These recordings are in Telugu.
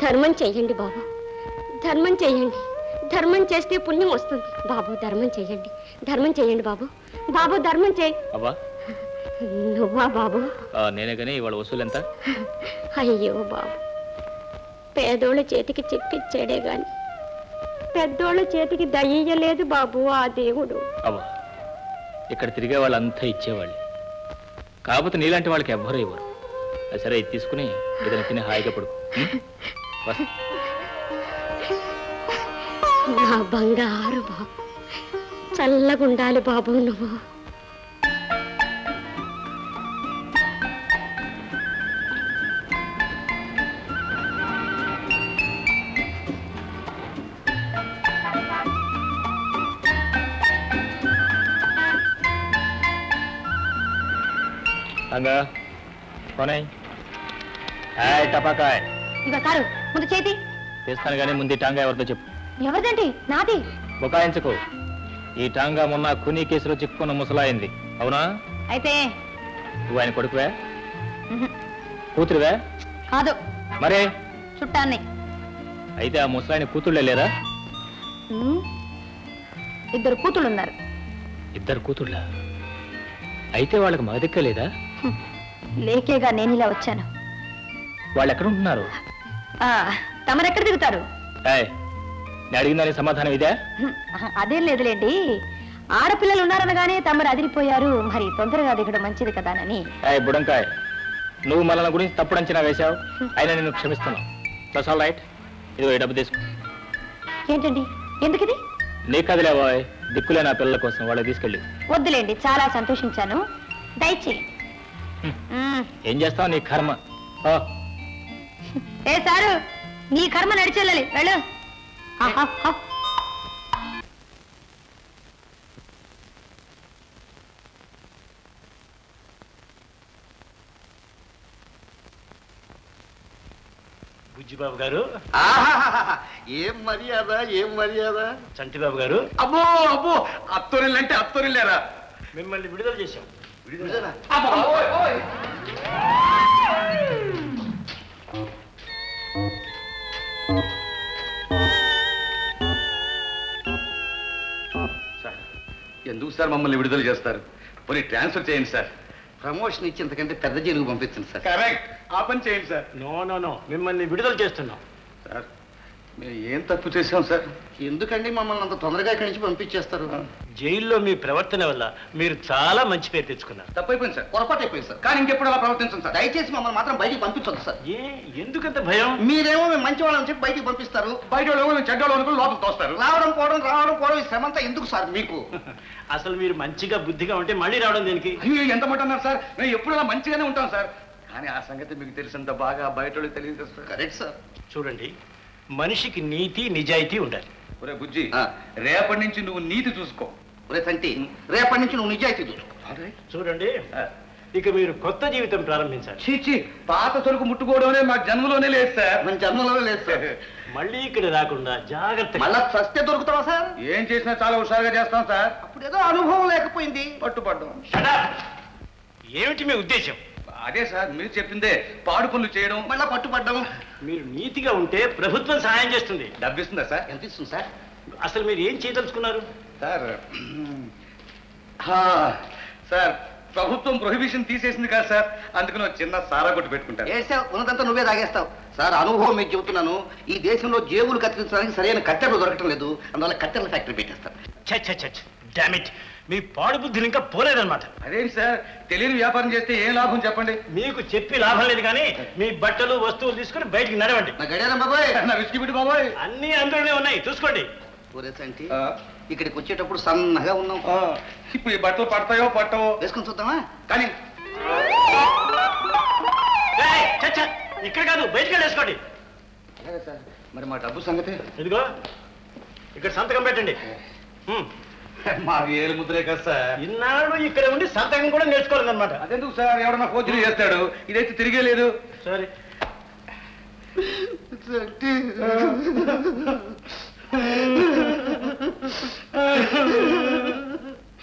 ధర్మం చెయ్యండి బాబు ధర్మం చెయ్యండి ధర్మం చేస్తే పుణ్యం వస్తుంది బాబు ధర్మం చెయ్యండి ధర్మం చెయ్యండి బాబు బాబు ధర్మం చేయి అవ్వా నువ్వా బాబు ఆ, నేనే కానీ ఇవాళ వసూలు ఎంత అయ్యో బాబు పేదోళ్ళ చేతికి చెప్పిచ్చాడే గాని పెద్దోళ్ళ చేతికి దయ్యలేదు బాబు ఆ దేవుడు అవ్వా ఇక్కడ తిరిగే వాళ్ళంతా ఇచ్చేవాళ్ళు కాకపోతే నీలాంటి వాళ్ళకి ఎవ్వరూ ఇవ్వరు అది సరే ఇది తీసుకుని ఏదైనా తిని హాయిగా పడుకో ఉం? వస్తా. నా బంగారు బాబు చల్లగుండాలి బాబు నువ్వు రంగా కొనాయి హాయ్ టపాకాయ్ ఇక కారు ముందు చేతి తీస్తాను కానీ ముందు ఈ టాంగా ఎవరితో చెప్పు ఎవరిదండి నాది బుకాయించుకో ఈ టాంగా మొన్న కునీ కేసులో చిక్కుకున్న ముసలాయింది అవునా అయితే నువ్వు ఆయన కొడుకువే కూతురువే కాదు మరే చుట్టాన్ని అయితే ఆ ముసలాయన కూతుళ్ళే లేరా ఇద్దరు కూతుళ్ళు ఉన్నారు ఇద్దరు కూతుళ్ళ అయితే వాళ్ళకి మగదిక్క లేదా లేకేగా నేను ఇలా వచ్చాను వాళ్ళు ఎక్కడ ఉంటున్నారు ఆ, తమరెక్కడ దిగుతారు ఏయ్, నేను అడిగిన దానికి సమాధానం ఇదే హ్మ్, అదేం లేదులేండి ఆడపిల్లలు ఉన్నారనగానే తమరు అదిరిపోయారు మరి తొందరగా దిగడం మంచిది కదానని ఏయ్ బుడంకాయ్ నువ్వు మన గురించి తప్పుడు అంచనా వేశావు అయినా నేను క్షమిస్తున్నావు దట్స్ ఆల్ రైట్ ఇదిగో ఈ డబ్బు తీసుకో ఏంటండి ఎందుకు ఇది నీ కదిలే బాయ్ దిక్కులే నా పిల్లల కోసం వాళ్ళకి తీసుకెళ్ళి వద్దులేండి చాలా సంతోషించాను దయచేయండి మ్మ్. ఏం చేస్తావు నీ కర్మ ఓ, ఏ సారు నీ కర్మ నడిచెళ్ళాలి వెళ్ళు ఆహా, హా. బుజ్జిబాబు గారు ఆహాహాహా. ఏం మర్యాద ఏం మర్యాద చంటిబాబు గారు అబ్బో అబ్బో అత్తోరిల్లంటే అత్తోరిల్లేరా మిమ్మల్ని విడుదల చేశాం విడుదల? అబ్బో, ఓయ్, ఓయ్. సార్ ఎందుకు సార్ మమ్మల్ని విడుదల చేస్తారు పోనీ ట్రాన్స్ఫర్ చేయండి సార్ ప్రమోషన్ ఇచ్చి ఇంతకంటే పెద్ద జైలుకు పంపించండి సార్ కరెక్ట్ ఆ పని చేయండి సార్ నో నో నో మిమ్మల్ని విడుదల చేస్తున్నాం సార్ మేము ఏం తప్పు చేశాం సార్ ఎందుకండి మమ్మల్ని అంత తొందరగా ఇక్కడి నుంచి పంపించేస్తారు జైల్లో మీ ప్రవర్తన వల్ల మీరు చాలా మంచి పేరు తెచ్చుకున్నారు తప్పైపోయింది సార్ పొరపాటు అయిపోయింది సార్ కానీ ఇంకెప్పుడు అలా ప్రవర్తించండి సార్ దయచేసి మమ్మల్ని మాత్రం బయటికి పంపించొద్దు సార్ ఏ ఎందుకంత భయం మీరేమో మేము మంచి వాళ్ళని చెప్పి బయటికి పంపిస్తారు బయట వాళ్ళు మేము చెడ్డ వాళ్ళు అనుకుని లోపల తోస్తారు రావడం పోవడం రావడం పోవడం ఈ శ్రమంతా ఎందుకు సార్ మీకు అసలు మీరు మంచిగా బుద్ధిగా ఉంటే మళ్ళీ రావడం దేనికి అయ్యో, ఎంత మాట అన్నారు సార్ మేము ఎప్పుడు అలా మంచిగానే ఉంటాం సార్ కానీ ఆ సంగతి మీకు తెలిసినంత బాగా బయట వాళ్ళకి తెలియదు కదా సార్ కరెక్ట్ సార్ చూడండి మనిషికి నీతి నిజాయితీ ఉండాలి ఒరే బుజ్జి రేపటి నుంచి నువ్వు నీతి చూసుకో ఒరే తంటి రేపటి నుంచి నువ్వు నిజాయితీ చూసుకో చూడండి ఇక మీరు కొత్త జీవితం ప్రారంభించాలి చీచి పాత తొలుకు ముట్టుకోవడమే మా జన్మలోనే లేదు సార్ మన జన్మలోనే లేదు సార్ మళ్ళీ ఇక్కడ రాకుండా జాగ్రత్త మళ్ళా సస్తే దొరుకుతావా సార్ ఏం చేసినా చాలా హుషారుగా చేస్తాం సార్ అప్పుడు ఏదో అనుభవం లేకపోయింది పట్టుపడ్డాం ఏమిటి మీ ఉద్దేశం అదే సార్ మీరు చెప్పిందే పాడు పనులు చేయడం మళ్ళా పట్టుపడ్డం మీరు నీతిగా ఉంటే ప్రభుత్వం సహాయం చేస్తుంది డబ్బిస్తుందా సార్ ఎంత ఇస్తుంది సార్ అసలు మీరు ఏం చేయదలుచుకున్నారు సార్ హా, సార్ ప్రభుత్వం ప్రొహిబిషన్ తీసేసింది కదా సార్ అందుకని ఒక చిన్న సారా కొట్టు పెట్టుకుంటారు వేసావు ఉన్నదంతా నువ్వే తాగేస్తావు సార్ అనుభవం మీకు చెబుతున్నాను ఈ దేశంలో జేబులు కత్తిరించడానికి సరైన కట్టెలు దొరకటం లేదు అందువల్ల కట్టెల ఫ్యాక్టరీ పెట్టేస్తారు చ చ చ డామిట్ మీ పాడు బుద్ధులు ఇంకా పోలేదన్నమాట అదేంటి సార్ తెలియని వ్యాపారం చేస్తే ఏం లాభం చెప్పండి మీకు చెప్పి లాభం లేదు కానీ మీ బట్టలు వస్తువులు తీసుకుని బయటికి నడవండి నా గడియారం బాబాయ్ నా విస్కీ బిడ్డ బాబాయ్ అన్ని అందులోనే ఉన్నాయి చూసుకోండి ఊరేసంటి ఇక్కడికి వచ్చేటప్పుడు సన్నగా ఉన్నాం ఇప్పుడు ఈ బట్టలు పడతాయో పట్టవో వేసుకొని చూద్దామా కానీ ఏయ్, చ, చ, ఇక్కడ కాదు బయటికి వెళ్ళేసుకోండి అలాగే సార్ మరి మా డబ్బు సంగతి ఇదిగో ఇక్కడ సంతకం పెట్టండి హ్మ్. మా వేలు ముద్రే కదా సార్ ఇన్నాళ్ళు ఇక్కడ ఉండి సంతకం కూడా నేర్చుకోవాలన్నమాట అదెందుకు సార్ ఎవడన్నా ఫోర్జరీ చేస్తాడు ఇదైతే తిరిగే లేదు సరే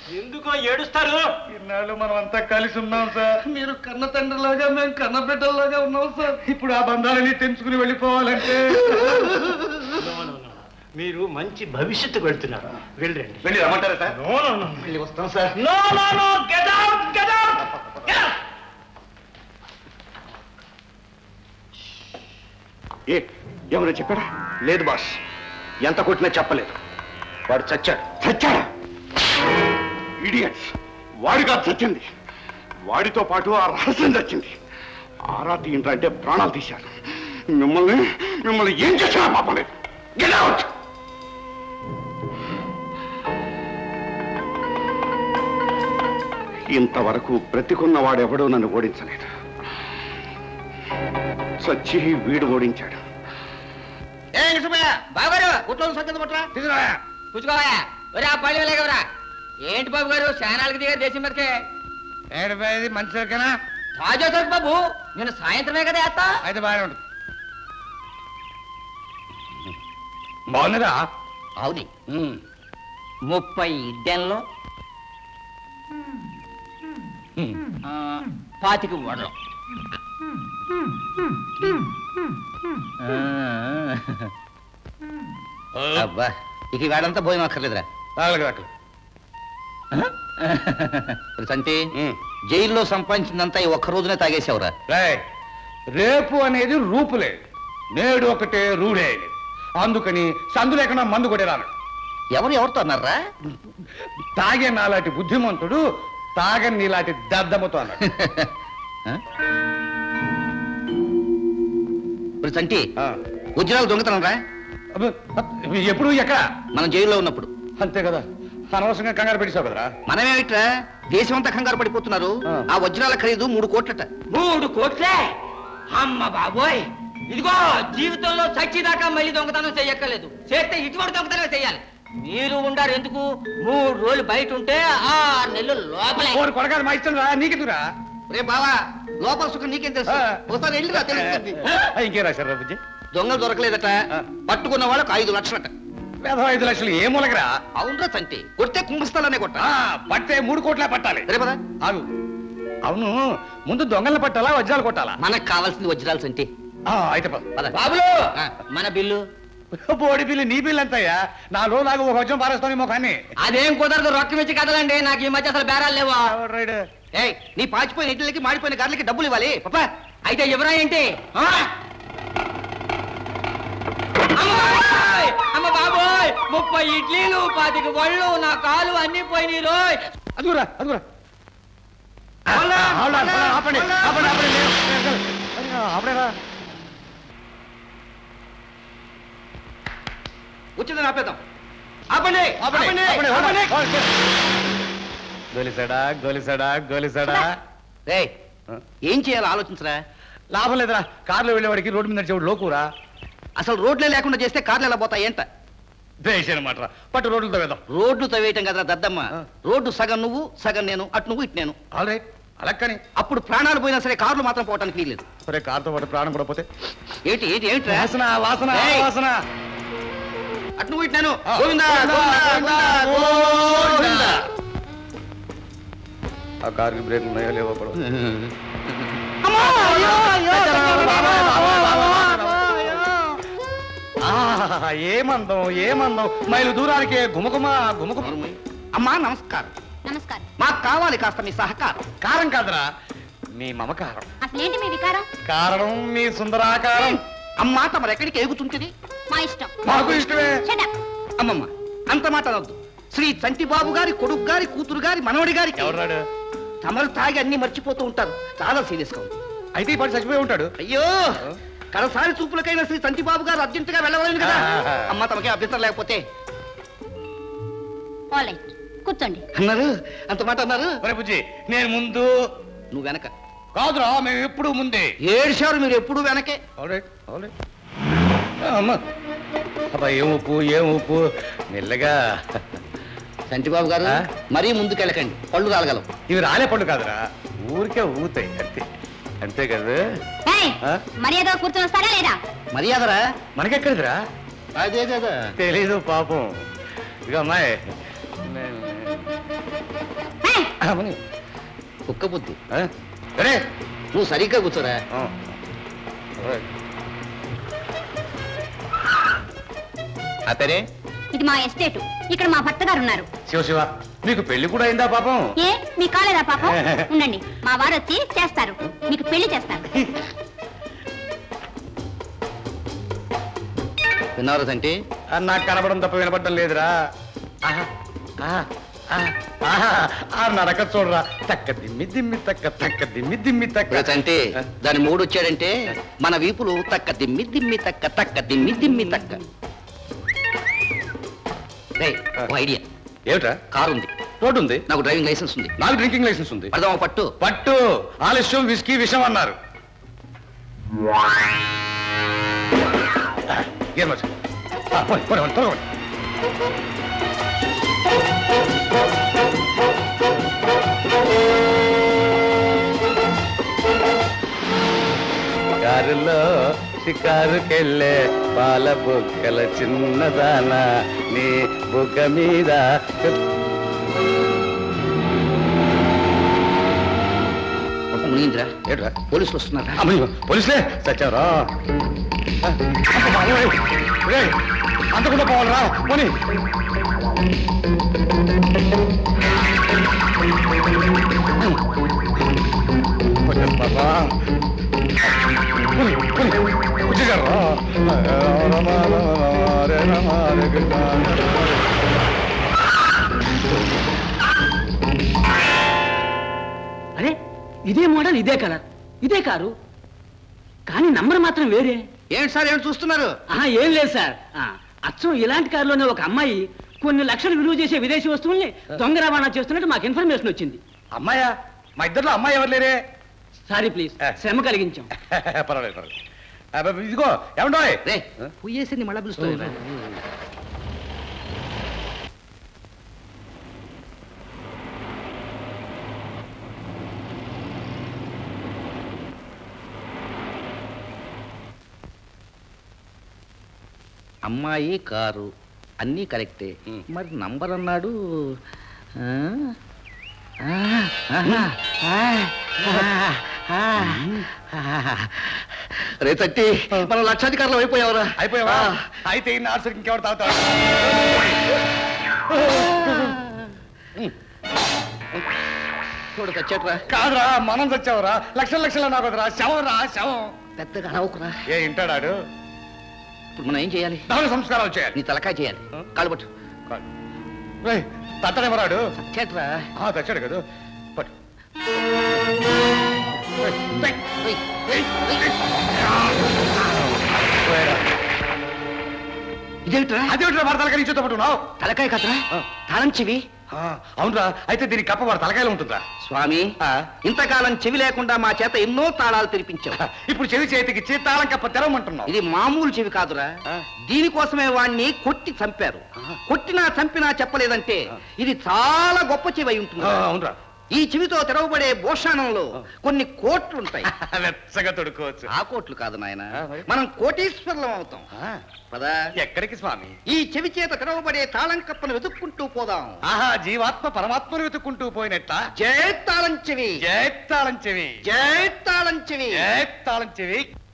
ఎందుకో ఏడుస్తారు ఇన్నాళ్ళు మనం అంతా కలిసి ఉన్నాం సార్ మీరు కన్న తండ్రిలాగా మేము కన్న బిడ్డల్లాగా ఉన్నాం సార్ ఇప్పుడు ఆ బంధాలని తెంచుకుని వెళ్ళిపోవాలంటే No, no, no. మీరు మంచి భవిష్యత్తు పెడుతున్నారు వెళ్ళండి వెళ్ళి రమ్మంటారా సార్ నో నో నో వెళ్ళి వస్తాం sir no no no get out get out get out ఏ ఏమైనా చెప్పాడా లేదు బాస్ ఎంత కొట్టినా చెప్పలేదు వాడు చచ్చాడు చచ్చాడా ఇడియట్స్ వాడిగా చచ్చింది వాడితో పాటు ఆ రహస్యం చచ్చింది ఆరా తీయండి అంటే ప్రాణాలు తీశారు మిమ్మల్ని మిమ్మల్ని ఏం చేసినా పాపం లేదు గెట్ అవుట్ ఇంతవరకు బ్రతికున్న వాడెవడూ నన్ను ఓడించలేదు సచ్చి వీడు ఓడించాడు ఏ నిజమయ్య బాగారు గుట్లో సంగతి పట్ల కూర్చోవా ఒరే ఆ పళ్ళు వెళ్ళగవరా ఏంటి బాబు గారు శానాలకి దిగారు దేశం మీదకే ఏడిపోయేది మంచి సరికేనా తాజా సరుకు బాబు నేను సాయంత్రమే కదా వేస్తా అయితే బాగానే ఉంటుంది బాగున్నదా అవుని ముప్పై ఇడ్డెన్లో ఆ, పాతిక వడలు అబ్బా ఇక వేడంతా భోజనం అక్కర్లేదురా అంటే జైల్లో సంపాదించిందంతా ఈ ఒక్క రోజునే తాగేసావురా రేపు అనేది రూపు లేదు నేడు ఒకటే రూడే లేదు అందుకని సందు లేకుండా మందు కొడే రాను ఎవరు ఎవరితో అన్నారా తాగే నాలాంటి బుద్ధిమంతుడు తాగని నీలాంటి దద్దమ్మతో అన్నాడు చంటి ఆ. ఉద్యోగాలు దొంగతనం రా అబ్బ, ఎప్పుడు ఎక్కడ మనం జైల్లో ఉన్నప్పుడు అంతే కదా అనవసరంగా కంగారు పెట్టేశావు కదరా మనమేమిట్రా దేశం అంతా కంగారు పడిపోతున్నారు ఆ. ఆ వజ్రాల ఖరీదు మూడు కోట్లట మూడు కోట్లే అమ్మ బాబోయ్ ఇదిగో జీవితంలో చచ్చిదాకా మళ్ళీ దొంగతనం చెయ్యక్కర్లేదు చేస్తే ఇటువంటి దొంగతనం చెయ్యాలి మీరు ఉండారు ఎందుకు మూడు రోజులు బయట ఉంటే ఆరు నెలలు లోపలే ఓరి కొడగారు మా ఇష్టం రా నీకెందుకురా రే బావా లోపల సుఖం నీకేం తెలుసు ఆ. ఒకసారి వెళ్ళిరా తెలుస్తుంది ఆ, ఇంకేం రాశారు రా బుజ్జి దొంగలు దొరకలేదట ఆ. పట్టుకున్న వాళ్ళకు ఐదు లక్షలట వేధం ఐదు లక్షలు ఏ మూలకరా అవునరా తంటి కొడితే కుంభస్థలానే కొట్ట ఆ, పట్టే మూడు కోట్లే పట్టాలి రే పద ఆగు అవును ముందు దొంగలను పట్టాలా వజ్రాలు కొట్టాలా మనకు కావాల్సింది వజ్రాలు సంటి ఆ, అయితే పద పద బాబులు ఆ. మన బిల్లు బోడి బిల్లు నీ బిల్లు ఎంతయ్యా నా రోజులాగా ఒక వజ్రం పారేస్తాను మొఖాన్ని అదేం కుదరదు రొక్కం ఇచ్చి కదలండి నాకు ఈ మధ్య అసలు బేరాలు లేవా రైడ్ ఏయ్ నీ పాచిపోయిన ఇడ్లకి మాడిపోయిన గార్లకి డబ్బులు ఇవ్వాలి పాపా అయితే ఎవరా ఏంటి ఆ? అమ్మ బాబోయ్! అమ్మ బాబోయ్ ముప్పై ఇడ్లీలు పాతిక ఒళ్ళు నా కాలు అన్ని పోయినాయి రోయ్ అదుగురా అదుగురా మళ్ళా, ఆపండి మళ్ళా, ఆపండి మళ్ళా. ఆపండి ఆపండి ఆపడేరా వచ్చిందని ఆపేద్దాం ఆపండి ఆపండి ఆపండి, ఆపండి ఆపండి. గోలిసాడా గోలిసాడా గోలిసాడా రే ఏం చేయాలో ఆలోచించరా లాభం లేదురా కారులో వెళ్ళేవాడికి రోడ్డు మీద నడిచేవాడు లోకురా అసలు రోడ్లే లేకుండా చేస్తే కార్లు ఎలా పోతాయి ఏంట దేశాన్ని మాట పట్టు రోడ్లతో వేద్దాం రోడ్లు తవ్వేయటం కదా దద్దమ్మ ఆ. రోడ్డు సగం నువ్వు సగం నేను అటు నువ్వు ఇటు నేను ఆల్ రైట్ అలా కానీ అప్పుడు ప్రాణాలు పోయినా సరే కార్లు మాత్రం పోవటానికి వీల్లేదు ఒరే కారుతో పాటు ప్రాణం కూడా పోతే ఏంటి ఏంటి ఏంటి వాసన వాసన ఏయ్. వాసన అటు నువ్వు ఇటు నేను ఆ. గోవిందా, గోవిందా, గోవిందా, గోవిందా, గోవిందా. ఆ కారుకి బ్రేక్ ఉన్నాయో లేవో కూడా ఆహా, ఏమందం ఏమందం మైలు దూరానికే గుమగుమ గుమగుమ అమ్మా నమస్కారం నమస్కారం మాకు కావాలి కాస్త మీ సహకారం కారం కాదురా మీ మమకారం అసలేంటి మీ వికారం కారణం మీ సుందరాకారం అమ్మా తమరు ఎక్కడికి ఎగుతుంటది మా ఇష్టం మాకు ఇష్టమే Shut up. అమ్మమ్మ అంత మాట అనొద్దు శ్రీ చంటిబాబు గారి కొడుకు గారి కూతురు గారి మనవడి గారికి ఎవరాడు తమరు తాగి అన్ని మర్చిపోతూ ఉంటారు చాలా సీరియస్ గా ఉంది అయితే ఈ పాటు చచ్చిపోయి ఉంటాడు అయ్యో కడసారి చూపులకైనా శ్రీ చంటిబాబు గారు అర్జెంట్ గా వెళ్ళవాలి కదా ఆహా. అమ్మ తమకే అభ్యంతరం లేకపోతే All right. కూర్చోండి అన్నారు అంత మాట అన్నారు ఒరే బుజ్జి నేను ముందు నువ్వు వెనక కాదురా మేము ఎప్పుడు ముందే ఏడ్చారు మీరు ఎప్పుడు వెనకే ఆల్రైట్ ఆల్రైట్ అమ్మ అబ్బా ఏం ఉప్పు ఏం ఉప్పు మెల్లగా చంటిబాబు గారు ఆ? మరీ ముందుకెళ్ళకండి పళ్ళు రాలగలం ఇవి రాలే పళ్ళు కాదురా ఊరికే ఊతాయి అంతే అంతే కదా ఏయ్, ఆ? మర్యాదగా కూర్చొని వస్తారా లేదా మర్యాదరా మనకెక్కడిదిరా అదే కదా తెలీదు పాపం ఇక అమ్మాయి నే- నే- అమ్మని కుక్క బుద్ధి అరే నువ్వు సరిగ్గా కూర్చోరా అతనే ఇది మా ఎస్టేట్ ఇక్కడ మా భర్త గారు ఉన్నారు శివ శివ నీకు పెళ్లి కూడా అయిందా పాపం ఏ మీ కాలేదా పాపం ఉండండి మా వారు వచ్చి చేస్తారు మీకు పెళ్లి చేస్తారు విన్నారస్ అంటే ఆ, నాకు కనబడం తప్ప వినపడడం లేదురా ఆహా, ఆహా, ఆహా, ఆహా, ఆ నడక చూడరా తక్క దిమ్మి దిమ్మి తక్క తక్క దిమ్మి దిమ్మి తక్క అంటే దాని మూడు వచ్చాడంటే మన వీపులు తక్క దిమ్మి దిమ్మి తక్క తక్క దిమ్మి దిమ్మి తక్క రేయ్, ఓ ఐడియా ఏమిట్రా కారు ఉంది రోడ్డు ఉంది నాకు డ్రైవింగ్ లైసెన్స్ ఉంది నాకు డ్రింకింగ్ లైసెన్స్ ఉంది పడదామా పట్టు పట్టు ఆలస్యం విస్కీ విషం అన్నారు ఆ, ఏం వచ్చు? ఆ, పోనీ, పోనీ, పోనీ, త్వరగా పోనీ. కారులో షికారుకెళ్ళే పాల బుక్కల చిన్నదాన నీ బుగ్గ మీద మునిగిందిరా ఏట్రా పోలీసులు వస్తున్నారా అమ్మయ్య పోలీసులే చచ్చారా అంతకుండా పోవాలరా పోనీ కొంచెం బాబా పోనీ, పోనీ. వచ్చేసారా? రమ, రమ, రే రమ, రే కృష్ణ. అరే ఇదే మోడల్ ఇదే కలర్ ఇదే కారు కానీ నంబర్ మాత్రం వేరే ఏంటి సార్ ఏం చూస్తున్నారు ఆహా ఏం లేదు సార్ ఆ, అచ్చం ఇలాంటి కారులోనే ఒక అమ్మాయి కొన్ని లక్షలు విలువ చేసే విదేశీ వస్తువుల్ని దొంగ రవాణా చేస్తున్నట్టు మాకు ఇన్ఫర్మేషన్ వచ్చింది అమ్మాయా మా ఇద్దరిలో అమ్మాయి ఎవరు లేరే సారీ ప్లీజ్ శ్రమ కలిగించాం పర్వాలేదు పర్వాలేదు అబ్బబ్బ, ఇదిగో ఏమండో రే పుయ్యేసింది మళ్ళా పిలుస్తుంది అమ్మాయి కారు అన్నీ కరెక్టే మరి నంబర్ అన్నాడు ఆ? ఆ, ఆహా, ఆ, ఆ, ఆ. రే తట్టి మనం లక్షాధికారులు అయిపోయావరా అయిపోయావా అయితే ఈ నార్సరికి ఇంకెవరు తాగుతాడు చూడు తెచ్చట్రా కాదురా మనం చచ్చావురా లక్షల లక్షల నాకు వద్దురా శవం రా శవం పెద్దగా నవ్వుకురా ఏ ఇంటాడాడు ఇప్పుడు మనం ఏం చేయాలి దహన సంస్కారాలు చేయాలి నీ తలకాయ చేయాలి కాలు పట్టు రేయ్, తట్టడెవరాడు చేట్రా ఆ తెచ్చాడు కదా పట్టు ఇదేమిట్రా అదేమిట్రా వాడు తలకాయ నుంచి పట్టున్నావు తలకాయ కదరా తాళం చెవి అవునరా అయితే దీనికి కప్ప వాడు తలకాయలు ఉంటుందా స్వామి ఇంతకాలం చెవి లేకుండా మా చేత ఎన్నో తాళాలు తెరిపించావు ఇప్పుడు చెవి చేతికి ఇచ్చి తాళం కప్ప తెరవమంటున్నావు ఇది మామూలు చెవి కాదురా దీనికోసమే వాణ్ణి కొట్టి చంపారు కొట్టినా చంపినా చెప్పలేదంటే ఇది చాలా గొప్ప చెవి అయి ఉంటుంది ఆ, అవునరా ఈ చెవితో తెరవబడే భూషాణంలో కొన్ని కోట్లుంటాయి వెచ్చగా తొడుకోవచ్చు ఆ కోట్లు కాదు నాయన ఆ, మరి? మనం కోటీశ్వరులం అవుతాం ఆ, పదా ఎక్కడికి స్వామి ఈ చెవి చేత తెరవబడే తాళం కప్పను వెతుక్కుంటూ పోదాం ఆహా జీవాత్మ పరమాత్మను వెతుక్కుంటూ పోయినట్ట జయ తాళం చెవి జయత్తాళం చెవి జయ తాళం చెవి జయత్తాళం చెవి